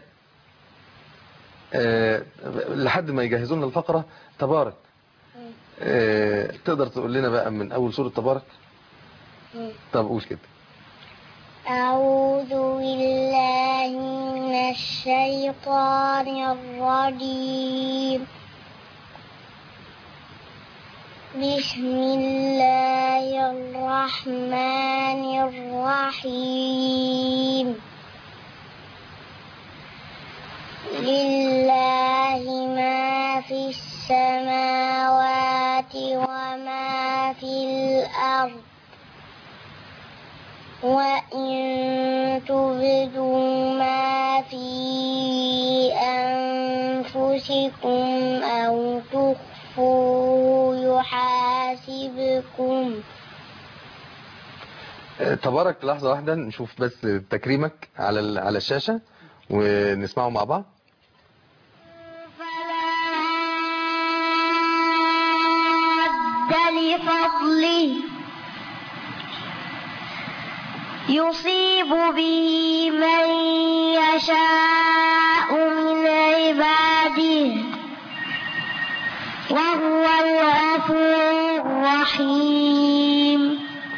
A: آه، لحد ما يجهزوا لنا الفقرة تبارك آه، تقدر تقول لنا بقى من اول سورة تبارك طب قول كده
C: أعوذ بالله من الشيطان الرجيم بسم الله الرحمن الرحيم لله ما في السماوات وما في الأرض وإن تبدوا ما في أنفسكم أو تخفوه يحاسبكم
A: آه، تبارك لحظة واحدة نشوف بس تكريمك على ال- على الشاشة ونسمعه مع بعض
C: فلا لفضله يصيب به من يشاء من عباده وهو الغفور الرحيم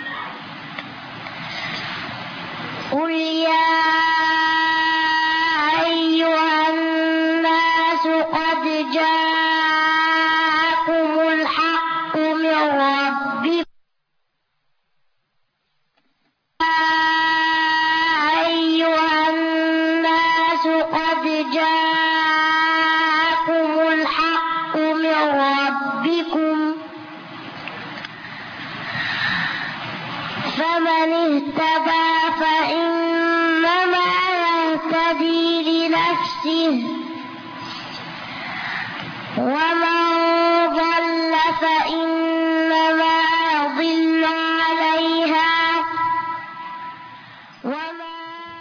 C: قل يا أيها الناس قد جاءكم الحق من ربكم أيها الناس قد جاءكم الحق من ربكم فمن اهتدى فإنما يهتدي لنفسه ومن ضل فإنما يضل عليها وما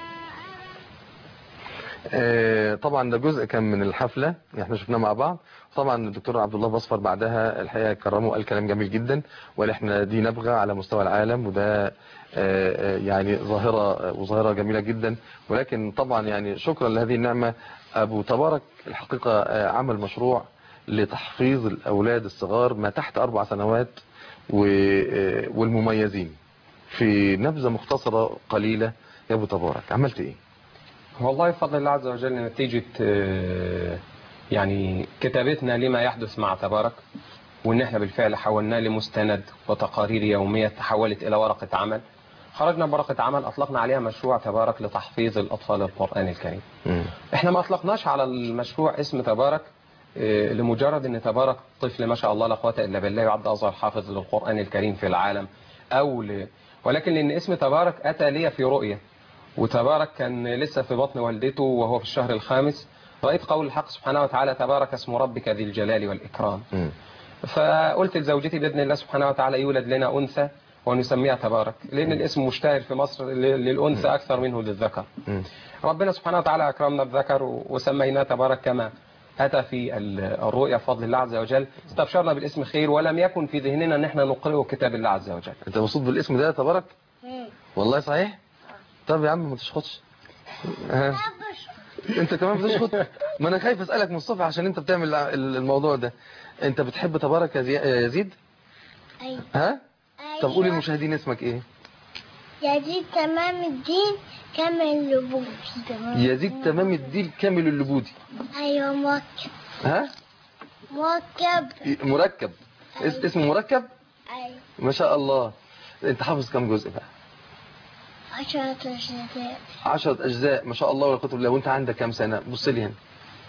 A: آه، طبعا ده جزء كان من الحفلة احنا شفناه مع بعض طبعا الدكتور عبد الله بصفر بعدها الحقيقة كرمه وقال كلام جميل جدا وقال احنا دي نبغى على مستوى العالم وده آه، آه، يعني ظاهرة آه، وظاهرة جميلة جدا ولكن طبعا يعني شكرا لهذه النعمة ابو تبارك الحقيقة آه، عمل مشروع لتحفيظ الاولاد الصغار ما تحت اربع سنوات و- آه، والمميزين في نبذة مختصرة قليلة يا ابو تبارك عملت ايه
G: والله بفضل الله عز وجل نتيجة آه، يعني كتابتنا لما يحدث مع تبارك وان احنا بالفعل حولناه لمستند وتقارير يومية تحولت الى ورقة عمل خرجنا بورقة عمل اطلقنا عليها مشروع تبارك لتحفيظ الاطفال القرآن الكريم
A: مم.
G: احنا ما اطلقناش على المشروع اسم تبارك آه، لمجرد ان تبارك طفل ما شاء الله لا قوه الا بالله يعد اصغر حافظ للقران الكريم في العالم او ل... ولكن لأن اسم تبارك أتى لي في رؤية وتبارك كان لسه في بطن والدته وهو في الشهر الخامس رأيت قول الحق سبحانه وتعالى تبارك اسم ربك ذي الجلال والإكرام
A: مم.
G: فقلت لزوجتي بإذن الله سبحانه وتعالى يولد لنا أنثى ونسميها تبارك لأن الاسم مشتهر في مصر ل- للأنثى أكثر منه للذكر
A: مم.
G: ربنا سبحانه وتعالى أكرمنا بذكر و- وسميناه تبارك كما أتى في ال- الرؤيا بفضل الله عز وجل استبشرنا بالاسم خير ولم يكن في ذهننا أن احنا نقرأه كتاب الله عز وجل
A: انت مبسوط بالاسم ده يا تبارك والله صحيح طب يا عم ما تشخطش ها. انت كمان بتشخط ما انا خايف اسالك من الصبح عشان انت بتعمل ال- الموضوع ده انت بتحب تبارك يا زي- يا يزيد
C: أيوة
A: ها طب قولي
C: أيوة.
A: للمشاهدين اسمك ايه
C: يزيد تمام الدين كامل لبوسي
A: يزيد تمام الدين كامل اللبودي
C: أيوة مركب
A: ها
C: مركب
A: مركب اس- اسمه مركب
C: أيوة
A: ما شاء الله انت حافظ كام جزء بقى
C: عشرة أجزاء
A: عشرة أجزاء ما شاء الله ولا قوة إلا بالله وأنت عندك كام سنة بص لي هنا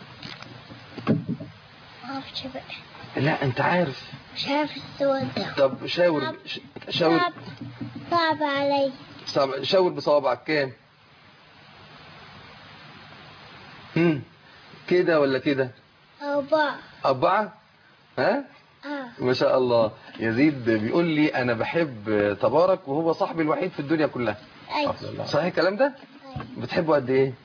C: معرفش بقى
A: لا أنت عارف
C: مش عارف السؤال ده
A: طب شاور ش- شاور
C: صعب صعب علي
A: صعب- شاور بصوابعك كام هم كده ولا كده
C: أربعة
A: أربعة ها
C: آه
A: ما شاء الله يزيد بيقول لي أنا بحب تبارك وهو صاحبي الوحيد في الدنيا كلها
C: أيوة
A: صحيح الكلام ده
C: أيوة
A: بتحبه قد إيه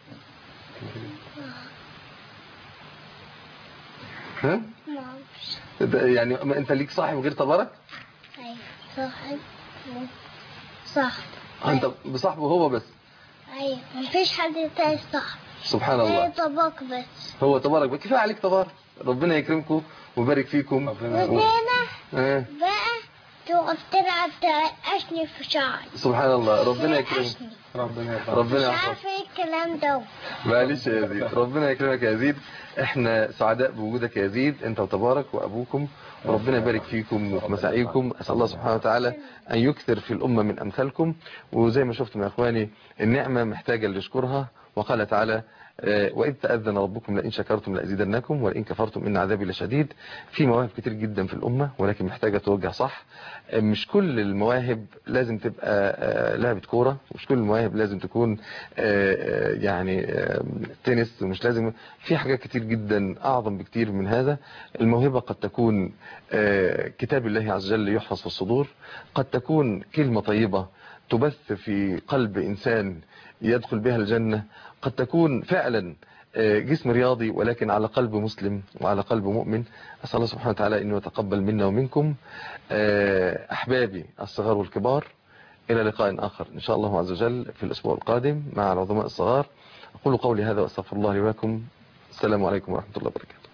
A: ها
C: معرفش
A: ده يعني ما أنت ليك صاحب غير تبارك
C: أيوة صاحب صاحب
A: أنت بصاحبه هو بس
C: أيوة مفيش حد تاني صاحب
A: سبحان
C: هي
A: الله
C: طباق بس
A: هو تبارك بقى كفايه عليك تبارك ربنا يكرمكم ويبارك فيكم
C: وزينة
A: آه.
C: بقى تقف تلعب ترقشني في شعري
A: سبحان الله ربنا يكرمك
C: ترقشني.
G: ربنا يبارك
A: ربنا
C: مش
A: يحفظك
C: عارفة ايه الكلام ده
A: معلش يا يزيد ربنا يكرمك يا يزيد احنا سعداء بوجودك يا يزيد انت وتبارك وابوكم وربنا يبارك فيكم وفي مساعيكم اسال الله سبحانه وتعالى ان يكثر في الامه من امثالكم وزي ما شفتم يا اخواني النعمه محتاجه اللي يشكرها وقال تعالى آه، وإذ تأذن ربكم لئن شكرتم لأزيدنكم ولئن كفرتم إن عذابي لشديد في مواهب كتير جدا في الأمة ولكن محتاجة توجه صح آه، مش كل المواهب لازم تبقى آه، لعبة كورة مش كل المواهب لازم تكون آه، آه، يعني آه، تنس ومش لازم في حاجات كتير جدا أعظم بكتير من هذا الموهبة قد تكون آه، كتاب الله عز وجل يحفظ في الصدور قد تكون كلمة طيبة تبث في قلب إنسان يدخل بها الجنة قد تكون فعلا آه، جسم رياضي ولكن على قلب مسلم وعلى قلب مؤمن أسأل الله سبحانه وتعالى أنه يتقبل منا ومنكم آه، أحبابي الصغار والكبار إلى لقاء آخر إن شاء الله عز وجل في الأسبوع القادم مع العظماء الصغار أقول قولي هذا وأستغفر الله لي ولكم السلام عليكم ورحمة الله وبركاته